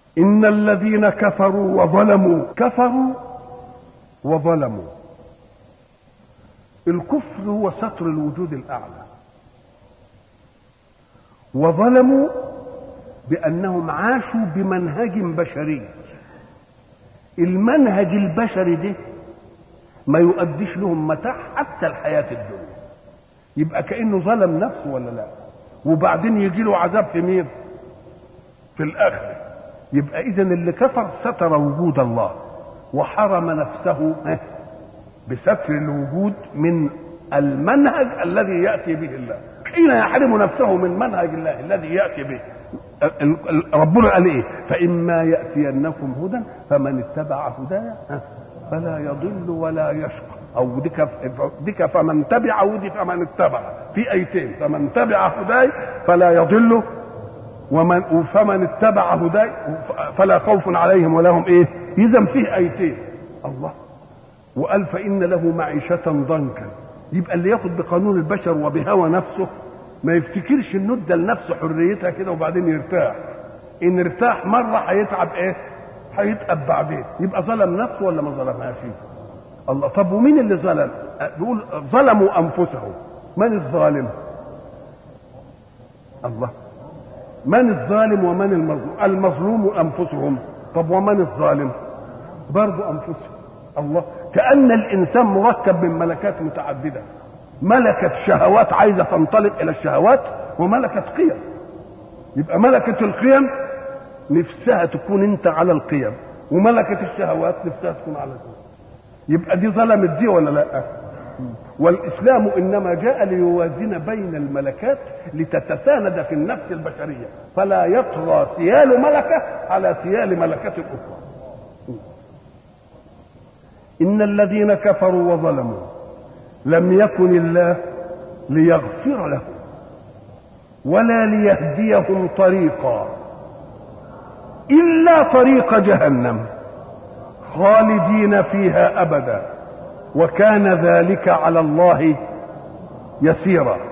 إن الذين كفروا وظلموا كفروا وظلموا الكفر هو ستر الوجود الأعلى وظلموا بأنهم عاشوا بمنهج بشري المنهج البشري ده ما يؤديش لهم متاع حتى الحياة الدنيا يبقى كأنه ظلم نفسه ولا لا وبعدين يجي له عذاب في مين في الآخرة يبقى إذا اللي كفر ستر وجود الله وحرم نفسه بستر الوجود من المنهج الذي يأتي به الله حين يحرم نفسه من منهج الله الذي يأتي به ربنا قال ايه فإما يأتينكم هدى فمن اتبع هدايا فلا يضل ولا يشقى او ديك ديك فمن تبع ودي فمن اتبع في ايتين فمن تبع هداي فلا يضل ومن فمن اتبع هداي فلا خوف عليهم ولا هم ايه اذا فيه ايتين الله وقال فان له معيشه ضنكا يبقى اللي ياخد بقانون البشر وبهوى نفسه ما يفتكرش انه ادى لنفسه حريتها كده وبعدين يرتاح ان ارتاح مره هيتعب ايه هيتعب بعدين يبقى ظلم نفسه ولا ما ظلمهاش الله طب ومين اللي ظلم بيقول ظلموا انفسهم من الظالم الله من الظالم ومن المظلوم المظلوم انفسهم طب ومن الظالم برضو انفسهم الله كان الانسان مركب من ملكات متعدده ملكه شهوات عايزه تنطلق الى الشهوات وملكه قيم يبقى ملكه القيم نفسها تكون انت على القيم وملكه الشهوات نفسها تكون على القيم يبقى دي ظلمت دي ولا لا والاسلام انما جاء ليوازن بين الملكات لتتساند في النفس البشريه فلا يطغى سيال ملكه على سيال ملكه اخرى ان الذين كفروا وظلموا لم يكن الله ليغفر لهم ولا ليهديهم طريقا الا طريق جهنم خالدين فيها ابدا وكان ذلك على الله يسيرا